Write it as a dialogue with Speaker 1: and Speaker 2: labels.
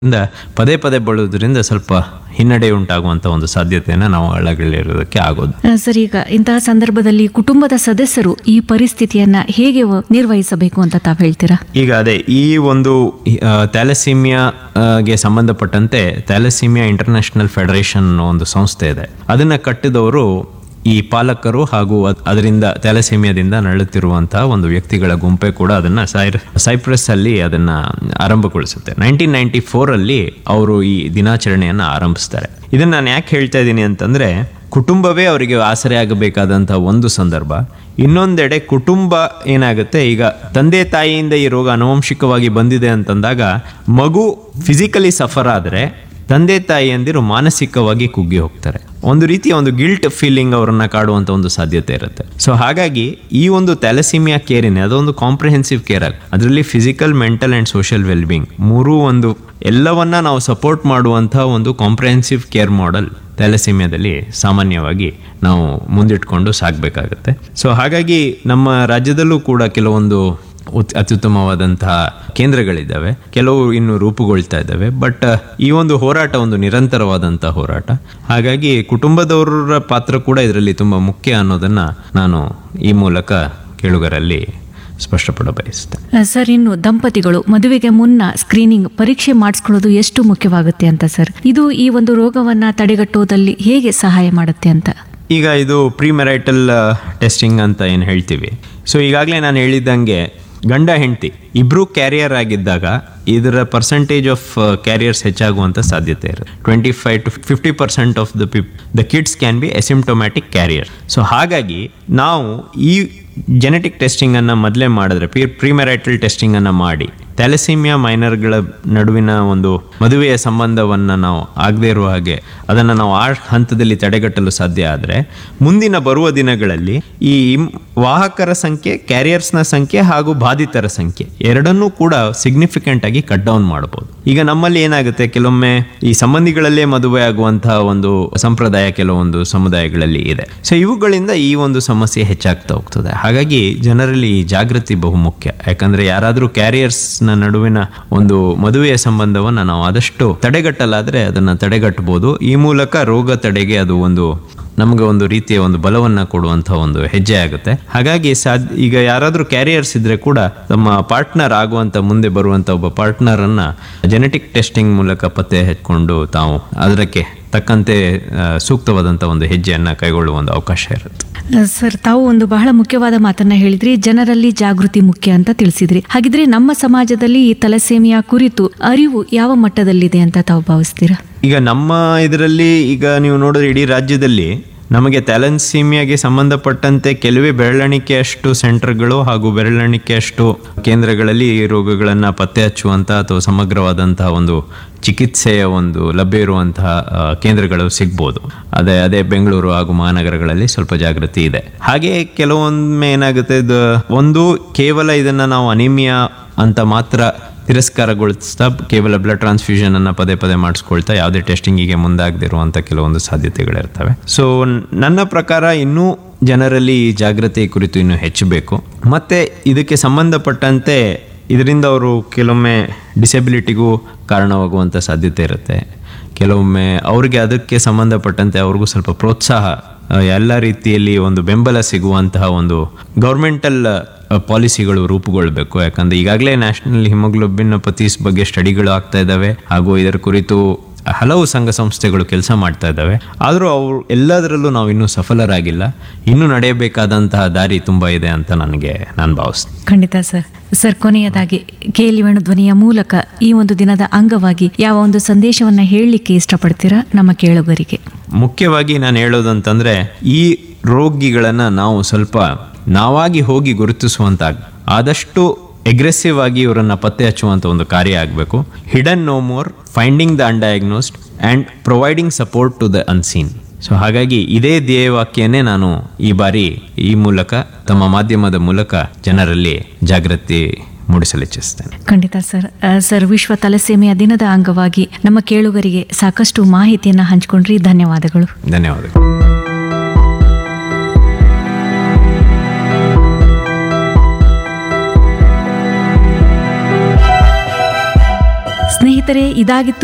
Speaker 1: ಇಂದ ಪದೇ ಪದೇ ಬಳೋದ್ರಿಂದ ಸ್ವಲ್ಪ ಹಿನ್ನಡೆ ಉಂಟಾಗುವಂತ ಒಂದು ಸಾಧ್ಯತೆಯನ್ನು ನಾವು ಅಳಗಳಿರೋದಕ್ಕೆ ಆಗೋದು
Speaker 2: ಆ, ಸರ್ ಈಗ ಇಂತಹ ಸಂದರ್ಭದಲ್ಲಿ ಕುಟುಂಬದ ಸದಸ್ಯರು ಈ ಪರಿಸ್ಥಿತಿಯನ್ನ ಹೇಗೆ ವ- ನಿರ್ವಹಿಸಬೇಕು ಅಂತ ತಾವು ಹೇಳ್ತೀರಾ
Speaker 1: ಈಗ ಅದೇ ಈ ಒಂದು ಥ್ಯಾಲಸೀಮಿಯಾ ಗೆ ಸಂಬಂಧಪಟ್ಟಂತೆ ಥ್ಯಾಲಸೀಮಿಯಾ ಇಂಟರ್ನ್ಯಾಷನಲ್ ಫೆಡರೇಷನ್ ಅನ್ನೋ ಒಂದು ಸಂಸ್ಥೆ ಇದೆ ಅದನ್ನ ಕಟ್ಟಿದವರು ಈ ಪಾಲಕರು ಹಾಗೂ ಅದ್- ಅದರಿಂದ ಥ್ಯಾಲಸೀಮಿಯಾದಿಂದ ನರಳುತ್ತಿರುವಂತಹ ಒಂದು ವ್ಯಕ್ತಿಗಳ ಗುಂಪೆ ಕೂಡ ಅದನ್ನ ಸೈರ್ ಸೈಪ್ರಸ್ ಅಲ್ಲಿ ಅದನ್ನ ಆರಂಭಗೊಳಿಸುತ್ತೆ ನೈನ್ಟೀನ್ ನೈನ್ಟಿ ಫೋರ್ ಅಲ್ಲಿ ಅವರು ಈ ದಿನಾಚರಣೆಯನ್ನ ಆರಂಭಿಸ್ತಾರೆ ಇದನ್ನ ನಾನು ಯಾಕೆ ಹೇಳ್ತಾ ಇದ್ದೀನಿ ಅಂತಂದ್ರೆ ಕುಟುಂಬವೇ ಅವರಿಗೆ ಆಸರೆ ಆಗಬೇಕಾದಂತಹ ಒಂದು ಸಂದರ್ಭ ಇನ್ನೊಂದೆಡೆ ಕುಟುಂಬ ಏನಾಗುತ್ತೆ ಈಗ ತಂದೆ ತಾಯಿಯಿಂದ ಈ ರೋಗ ಆನುವಂಶಿಕವಾಗಿ ಬಂದಿದೆ ಅಂತಂದಾಗ ಮಗು ಫಿಸಿಕಲಿ ಸಫರ್ ಆದರೆ ತಂದೆ ತಾಯಿಯಂದಿರು ಮಾನಸಿಕವಾಗಿ ಕುಗ್ಗಿ ಹೋಗ್ತಾರೆ ಒಂದು ರೀತಿಯ ಒಂದು ಗಿಲ್ಟ್ ಫೀಲಿಂಗ್ ಅವರನ್ನ ಕಾಡುವಂತ ಒಂದು ಸಾಧ್ಯತೆ ಇರುತ್ತೆ ಸೊ ಹಾಗಾಗಿ ಈ ಒಂದು ಥ್ಯಾಲಸಿಮಿಯಾ ಕೇರ್ ಏನೇ ಅದೊಂದು ಕಾಂಪ್ರಿಹೆನ್ಸಿವ್ ಕೇರ್ ಆಗಿ ಅದರಲ್ಲಿ physical mental and social wellbeing ಮೂರೂ ಒಂದು ಎಲ್ಲವನ್ನ ನಾವು ಸಪೋರ್ಟ್ ಮಾಡುವಂತಹ ಒಂದು ಕಾಂಪ್ರಿಹೆನ್ಸಿವ್ ಕೇರ್ ಮಾಡೆಲ್ ಥ್ಯಾಲಸೀಮಿಯಾದಲ್ಲಿ ಸಾಮಾನ್ಯವಾಗಿ ನಾವು ಮುಂದಿಟ್ಕೊಂಡು ಸಾಗಬೇಕಾಗತ್ತೆ ಸೊ ಹಾಗಾಗಿ ನಮ್ಮ ರಾಜ್ಯದಲ್ಲೂ ಕೂಡ ಕೆಲವೊಂದು ಉತ್- ಅತ್ಯುತ್ತಮವಾದಂತಹ ಕೇಂದ್ರಗಳಿದ್ದಾವೆ ಕೆಲವು ಇನ್ನು ರೂಪುಗೊಳ್ತಾ ಇದ್ದಾವೆ ಬಟ್ ಈ ಒಂದು ಹೋರಾಟ ಒಂದು ನಿರಂತರವಾದಂತಹ ಹೋರಾಟ ಹಾಗಾಗಿ ಕುಟುಂಬದವರ ಪಾತ್ರ ಕೂಡ ಇದರಲ್ಲಿ ತುಂಬ ಮುಖ್ಯ ಅನ್ನೋದನ್ನ ನಾನು ಈ ಮೂಲಕ ಕೇಳುಗರಲ್ಲಿ ಸ್ಪಷ್ಟಪಡ ಬಯಸ್ತೇನೆ
Speaker 2: ಆ, ಸರ್ ಇನ್ನು ದಂಪತಿಗಳು ಮದುವೆಗೆ ಮುನ್ನ ಸ್ಕ್ರೀನಿಂಗ್ ಪರೀಕ್ಷೆ ಮಾಡಿಸ್ಕೊಳ್ಳೋದು ಎಷ್ಟು ಮುಖ್ಯವಾಗುತ್ತೆ ಅಂತ ಸರ್ ಇದು ಈ ಒಂದು ರೋಗವನ್ನ ತಡೆಗಟ್ಟುವುದಲ್ಲಿ ಹೇಗೆ ಸಹಾಯ ಮಾಡುತ್ತೆ ಅಂತ
Speaker 1: ಈಗ ಇದು ಪ್ರೀ ಮೆರೈಟಲ್ ಟೆಸ್ಟಿಂಗ್ ಅಂತ ಏನು ಹೇಳ್ತೀವಿ ಸೊ ಈಗಾಗಲೇ ನಾನು ಹೇಳಿದ್ದಂಗೆ ಗಂಡ ಹೆಂಡತಿ ಇಬ್ರು ಕ್ಯಾರಿಯರ್ ಆಗಿದ್ದಾಗ ಇದರ ಪರ್ಸೆಂಟೇಜ್ ಆಫ್ ಕ್ಯಾರಿಯರ್ಸ್ ಹೆಚ್ಚಾಗುವಂಥ ಸಾಧ್ಯತೆ ಇರುತ್ತೆ twenty five to fifty percent of the pip the kids can be asymptomatic carrier so ಹಾಗಾಗಿ ನಾವು ಈ ಜೆನೆಟಿಕ್ ಟೆಸ್ಟಿಂಗನ್ನು ಮೊದಲೇ ಮಾಡಿದ್ರೆ ಪ್ರೀ ಪ್ರಿಮೆರೈಟಲ್ ಟೆಸ್ಟಿಂಗನ್ನು ಮಾಡಿ ಥ್ಯಾಲಸೀಮಿಯಾ ಮೈನರ್ಗಳ ನಡುವಿನ ಒಂದು ಮದುವೆಯ ಸಂಬಂಧವನ್ನು ನಾವು ಆಗದೇ ಇರುವ ಹಾಗೆ ಅದನ್ನು ನಾವು ಆ ಹಂತದಲ್ಲಿ ತಡೆಗಟ್ಟಲು ಸಾಧ್ಯ ಆದರೆ ಮುಂದಿನ ಬರುವ ದಿನಗಳಲ್ಲಿ ಈ ಇಮ್- ವಾಹಕರ ಸಂಖ್ಯೆ ಕ್ಯಾರಿಯರ್ಸ್ನ ಸಂಖ್ಯೆ ಹಾಗೂ ಬಾಧಿತರ ಸಂಖ್ಯೆ ಎರಡನ್ನೂ ಕೂಡ ಸಿಗ್ನಿಫಿಕೆಂಟ್ ಆಗಿ ಕಟ್ ಡೌನ್ ಮಾಡಬಹುದು ಈಗ ನಮ್ಮಲ್ಲಿ ಏನಾಗುತ್ತೆ ಕೆಲವೊಮ್ಮೆ ಈ ಸಂಬಂಧಿಗಳಲ್ಲೇ ಮದುವೆ ಆಗುವಂತಹ ಒಂದು ಸಂಪ್ರದಾಯ ಕೆಲವೊಂದು ಸಮುದಾಯಗಳಲ್ಲಿ ಇದೆ ಸೊ ಇವುಗಳಿಂದ ಈ ಒಂದು ಸಮಸ್ಯೆ ಹೆಚ್ಚಾಗ್ತಾ ಹೋಗ್ತದೆ ಹಾಗಾಗಿ ಜನರಲ್ಲಿ ಈ ಜಾಗೃತಿ ಬಹುಮುಖ್ಯ ಯಾಕಂದ್ರೆ ಯಾರಾದರೂ ಕ್ಯಾರಿಯರ್ಸ್ ನ ನಡುವಿನ ಒಂದು ಮದುವೆಯ ಸಂಬಂಧವನ್ನ ನಾವು ಆದಷ್ಟು ತಡೆಗಟ್ಟಲಾದ್ರೆ ಅದನ್ನ ತಡೆಗಟ್ಟಬಹುದು ಈ ಮೂಲಕ ರೋಗ ತಡೆಗೆ ಅದು ಒಂದು ನಮಗೆ ಒಂದು ರೀತಿಯ ಒಂದು ಬಲವನ್ನ ಕೊಡುವಂತಹ ಒಂದು ಹೆಜ್ಜೆ ಆಗುತ್ತೆ ಹಾಗಾಗಿ ಸಾಧ್ಯ ಈಗ ಯಾರಾದರೂ ಕ್ಯಾರಿಯರ್ಸ್ ಇದ್ರೆ ಕೂಡ ತಮ್ಮ ಪಾರ್ಟ್ನರ್ ಆಗುವಂತ ಮುಂದೆ ಬರುವಂತ ಒಬ್ಬ ಪಾರ್ಟ್ನರ್ ಅನ್ನ ಜೆನೆಟಿಕ್ ಟೆಸ್ಟಿಂಗ್ ಮೂಲಕ ಪತ್ತೆ ಹಚ್ಕೊಂಡು ತಾವು ಅದಕ್ಕೆ ತಕ್ಕಂತೆ ಆ, ಸೂಕ್ತವಾದಂಥ ಒಂದು ಹೆಜ್ಜೆಯನ್ನ ಕೈಗೊಳ್ಳುವ ಒಂದು ಅವಕಾಶ ಇರುತ್ತೆ
Speaker 2: ಆ, ಸರ್ ತಾವು ಒಂದು ಬಹಳ ಮುಖ್ಯವಾದ ಮಾತನ್ನ ಹೇಳಿದ್ರಿ ಜನರಲ್ಲಿ ಜಾಗೃತಿ ಮುಖ್ಯ ಅಂತ ತಿಳಿಸಿದ್ರಿ ಹಾಗಿದ್ರೆ ನಮ್ಮ ಸಮಾಜದಲ್ಲಿ ಈ ತಲಸೇಮಿಯಾ ಕುರಿತು ಅರಿವು ಯಾವ ಮಟ್ಟದಲ್ಲಿದೆ ಅಂತ ತಾವು ಭಾವಿಸ್ತೀರಾ
Speaker 1: ಈಗ ನಮ್ಮ ಇದರಲ್ಲಿ ಈಗ ನೀವು ನೋಡಿದ್ರೆ ಇಡೀ ರಾಜ್ಯದಲ್ಲಿ ನಮಗೆ ಥ್ಯಾಲನ್ಸೀಮಿಯಾಗೆ ಸಂಬಂಧಪಟ್ಟಂತೆ ಕೆಲವೇ ಬೆರಳೆಣಿಕೆಯಷ್ಟು ಸೆಂಟರ್ಗಳು ಹಾಗೂ ಬೆರಳೆಣಿಕೆಯಷ್ಟು ಕೇಂದ್ರಗಳಲ್ಲಿ ಈ ರೋಗಗಳನ್ನು ಪತ್ತೆ ಹಚ್ಚುವಂಥ ಅಥವಾ ಸಮಗ್ರವಾದಂತಹ ಒಂದು ಚಿಕಿತ್ಸೆಯ ಒಂದು ಲಭ್ಯ ಇರುವಂತಹ ಆ, ಕೇಂದ್ರಗಳು ಸಿಗ್ಬೋದು ಅದೇ ಅದೇ ಬೆಂಗಳೂರು ಹಾಗೂ ಮಹಾನಗರಗಳಲ್ಲಿ ಸ್ವಲ್ಪ ಜಾಗೃತಿ ಇದೆ ಹಾಗೆ ಕೆಲವೊಮ್ಮೆ ಏನಾಗುತ್ತೆ ಇದು ಒಂದು ಕೇವಲ ಇದನ್ನ ನಾವು ಅನಿಮಿಯಾ ಅಂತ ಮಾತ್ರ ತಿರಸ್ಕಾರಗೊಳಿಸ್ತಾ ಕೇವಲ ಬ್ಲಡ್ ಟ್ರಾನ್ಸ್ಫ್ಯೂಷನ್ ಅನ್ನ ಪದೇ ಪದೇ ಮಾಡಿಸ್ಕೊಳ್ತಾ ಯಾವುದೇ ಟೆಸ್ಟಿಂಗಿಗೆ ಮುಂದಾಗದಿರುವಂಥ ಕೆಲವೊಂದು ಸಾಧ್ಯತೆಗಳಿರ್ತವೆ ಸೊ ನನ್ನ ಪ್ರಕಾರ ಇನ್ನೂ ಜನರಲ್ಲಿ ಈ ಜಾಗೃತಿ ಕುರಿತು ಇನ್ನೂ ಹೆಚ್ಚಬೇಕು ಮತ್ತೆ ಇದಕ್ಕೆ ಸಂಬಂಧಪಟ್ಟಂತೆ ಇದರಿಂದ ಅವರು ಕೆಲವೊಮ್ಮೆ ಡಿಸೆಬಿಲಿಟಿಗೂ ಕಾರಣವಾಗುವಂಥ ಸಾಧ್ಯತೆ ಇರುತ್ತೆ ಕೆಲವೊಮ್ಮೆ ಅವ್ರಿಗೆ ಅದಕ್ಕೆ ಸಂಬಂಧಪಟ್ಟಂತೆ ಅವ್ರಿಗೂ ಸ್ವಲ್ಪ ಪ್ರೋತ್ಸಾಹ ಆ, ಎಲ್ಲ ರೀತಿಯಲ್ಲಿ ಒಂದು ಬೆಂಬಲ ಸಿಗುವಂತಹ ಒಂದು ಗೌರ್ಮೆಂಟಲ್ ಪಾಲಿಸಿಗಳು ರೂಪುಗೊಳ್ಬೇಕು ಯಾಕಂದ್ರೆ ಈಗಾಗಲೇ ನ್ಯಾಷನಲ್ ಹಿಮೋಗ್ಲೋಬಿನ್ ಪತೀಸ್ ಬಗ್ಗೆ ಸ್ಟಡಿಗಳು ಆಗ್ತಾ ಇದ್ದಾವೆ ಹಾಗೂ ಇದರ ಕುರಿತು ಹಲವು ಸಂಘ ಸಂಸ್ಥೆಗಳು ಕೆಲಸ ಮಾಡ್ತಾ ಇದ್ದಾವೆ ಆದರೂ ಅವರು ಎಲ್ಲದರಲ್ಲೂ ನಾವು ಇನ್ನೂ ಸಫಲರಾಗಿಲ್ಲ ಇನ್ನೂ ನಡೆಯಬೇಕಾದಂತಹ ದಾರಿ ತುಂಬ ಇದೆ ಅಂತ ನನಗೆ ನಾನು ಭಾವಿಸ್ತೀನಿ
Speaker 2: ಖಂಡಿತ ಸರ್ ಸರ್ ಕೊನೆಯದಾಗಿ ಕೇಳಿ ಧ್ವನಿಯ ಮೂಲಕ ಈ ಒಂದು ದಿನದ ಅಂಗವಾಗಿ ಯಾವ ಒಂದು ಸಂದೇಶವನ್ನ ಹೇಳಲಿಕ್ಕೆ ಇಷ್ಟಪಡ್ತೀರಾ ನಮ್ಮ ಕೇಳುಗರಿಗೆ
Speaker 1: ಮುಖ್ಯವಾಗಿ ನಾನು ಹೇಳೋದಂತಂದ್ರೆ ಈ ರೋಗಿಗಳನ್ನ ನಾವು ಸ್ವಲ್ಪ ನಾವಾಗಿ ಹೋಗಿ ಗುರುತಿಸುವಂತಾಗ ಆದಷ್ಟು ಎಗ್ರೆಸಿವ್ ಆಗಿ ಇವರನ್ನ ಪತ್ತೆ ಹಚ್ಚುವಂತ ಒಂದು ಕಾರ್ಯ ಆಗಬೇಕು hidden no more finding the undiagnosed and providing support to the unseen so ಹಾಗಾಗಿ ಇದೇ ಧ್ಯೇಯವಾಕ್ಯನೇ ನಾನು ಈ ಬಾರಿ ಈ ಮೂಲಕ ತಮ್ಮ ಮಾಧ್ಯಮದ ಮೂಲಕ ಜನರಲ್ಲಿ ಜಾಗೃತಿ ಮೂಡಿಸಲಿಚ್ಛಿಸ್ತೇನೆ
Speaker 2: ಖಂಡಿತ ಸರ್ ಆ, ಸರ್ ವಿಶ್ವ ತಲಸೇಮಿಯ ದಿನದ ಅಂಗವಾಗಿ ನಮ್ಮ ಕೇಳುಗರಿಗೆ ಸಾಕಷ್ಟು ಮಾಹಿತಿಯನ್ನ ಹಂಚಿಕೊಂಡ್ರಿ ಧನ್ಯವಾದಗಳು
Speaker 1: ಧನ್ಯವಾದಗಳು
Speaker 2: ಸ್ನೇಹಿತರೆ ಇದಾಗಿತ್ತು